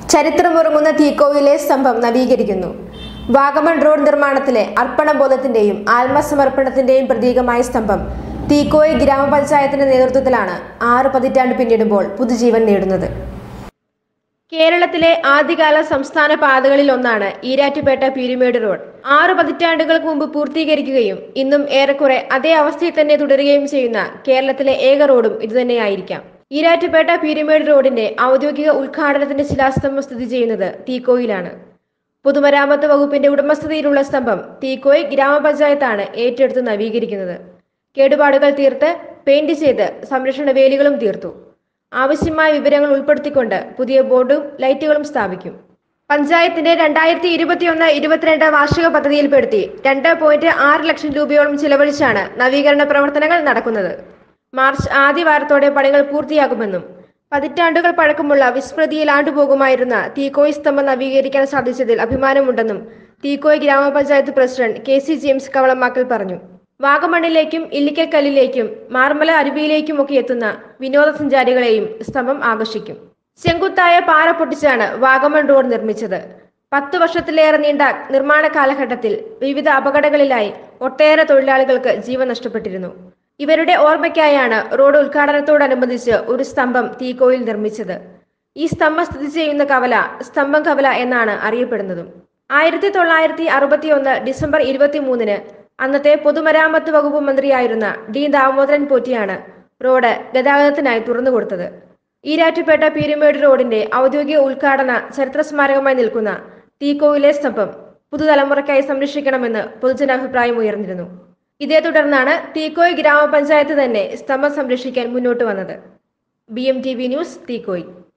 ചരിത്രമുറങ്ങുന്ന തീക്കോയിലെ സ്തംഭം നവീകരിക്കുന്നു Vagamon road നിർമ്മാണത്തിലെ അർപ്പണബോധത്തിന്റെയും ആത്മസമർപ്പണത്തിന്റെയും പ്രതീകമായ സ്തംഭം തീക്കോയി ഗ്രാമപഞ്ചായത്തിന്റെ നേതൃത്വത്തിലാണ് ആറ് പതിറ്റാണ്ട് പിന്നിടുമ്പോൾ പുതുജീവൻ നേടുന്നത് കേരളത്തിലെ ആദ്യകാല സംസ്ഥാന പാതകളിൽ ഒന്നാണ് ഈരാറ്റുപേട്ട പീരുമേട് റോഡ് ആറ് പതിറ്റാണ്ടുകൾക്ക് മുമ്പ് പൂർത്തീകരിക്കുകയും ഇന്നും ഏറെക്കുറെ അതേ അവസ്ഥയിൽ തന്നെ തുടരുകയും ചെയ്യുന്ന കേരളത്തിലെ ഏക റോഡും ഇതുതന്നെയായിരിക്കാം ഈരാറ്റുപേട്ട പീരുമേട് റോഡിന്റെ ഔദ്യോഗിക ഉദ്ഘാടനത്തിന്റെ ശിലാസ്തംഭം സ്ഥിതി ചെയ്യുന്നത് തീക്കോയിലാണ് പൊതുമരാമത്ത് വകുപ്പിന്റെ ഉടമസ്ഥതയിലുള്ള സ്തംഭം തീക്കോയ് ഗ്രാമപഞ്ചായത്താണ് ഏറ്റെടുത്ത് നവീകരിക്കുന്നത് കേടുപാടുകൾ തീർത്ത് പെയിന്റ് ചെയ്ത് സംരക്ഷണ വേലികളും തീർത്തു ആവശ്യമായ വിവരങ്ങൾ ഉൾപ്പെടുത്തിക്കൊണ്ട് പുതിയ ബോർഡും ലൈറ്റുകളും സ്ഥാപിക്കും പഞ്ചായത്തിന്റെ രണ്ടായിരത്തി ഇരുപത്തിയൊന്ന് ഇരുപത്തിരണ്ട് വാർഷിക പദ്ധതിയിൽപ്പെടുത്തി രണ്ട് പോയിന്റ് ആറ് ലക്ഷം രൂപയോളം ചിലവഴിച്ചാണ് നവീകരണ പ്രവർത്തനങ്ങൾ നടക്കുന്നത് മാർച്ച് ആദ്യ വാരത്തോടെ പണികൾ പൂർത്തിയാകുമെന്നും പതിറ്റാണ്ടുകൾ പഴക്കമുള്ള വിസ്മൃതിയിൽ ആണ്ടുപോകുമായിരുന്ന തീക്കോയ് സ്തംഭം നവീകരിക്കാൻ സാധിച്ചതിൽ അഭിമാനമുണ്ടെന്നും Teekoy grama panchayat president K C James Kavalamakkal പറഞ്ഞു വാഗമണ്ണിലേക്കും ഇല്ലിക്കൽ കല്ലിലേക്കും മാർമല അരുവിയിലേക്കുമൊക്കെ എത്തുന്ന വിനോദസഞ്ചാരികളെയും സ്തംഭം ആകർഷിക്കും ചെങ്കുത്തായ പാറ പൊട്ടിച്ചാണ് വാഗമൺ റോഡ് നിർമ്മിച്ചത് പത്തു വർഷത്തിലേറെ നീണ്ട നിർമ്മാണ കാലഘട്ടത്തിൽ വിവിധ അപകടങ്ങളിലായി ഒട്ടേറെ തൊഴിലാളികൾക്ക് ജീവൻ നഷ്ടപ്പെട്ടിരുന്നു ഇവരുടെ ഓർമ്മയ്ക്കായാണ് റോഡ് ഉദ്ഘാടനത്തോടനുബന്ധിച്ച് ഒരു സ്തംഭം തീക്കോയിൽ നിർമ്മിച്ചത് ഈ സ്തംഭം സ്ഥിതി ചെയ്യുന്ന കവല സ്തംഭം കവല എന്നാണ് അറിയപ്പെടുന്നതും ആയിരത്തി തൊള്ളായിരത്തി അറുപത്തിയൊന്ന് ഡിസംബർ ഇരുപത്തിമൂന്നിന് അന്നത്തെ പൊതുമരാമത്ത് വകുപ്പ് മന്ത്രിയായിരുന്ന ഡി ദാമോദരൻ പോറ്റിയാണ് റോഡ് ഗതാഗതത്തിനായി തുറന്നുകൊടുത്തത് ഈരാറ്റുപേട്ട പീരുമേട് റോഡിന്റെ ഔദ്യോഗിക ഉദ്ഘാടന ചരിത്ര സ്മാരകമായി നിൽക്കുന്ന തീക്കോയിലെ സ്തംഭം പുതുതലമുറയ്ക്കായി സംരക്ഷിക്കണമെന്ന് പൊതുജനാഭിപ്രായം ഉയർന്നിരുന്നു ഇതേ തുടർന്നാണ് തീക്കോയ് ഗ്രാമപഞ്ചായത്ത് തന്നെ സ്തംഭം സംരക്ഷിക്കാൻ മുന്നോട്ട് വന്നത് B M T V news Teekoy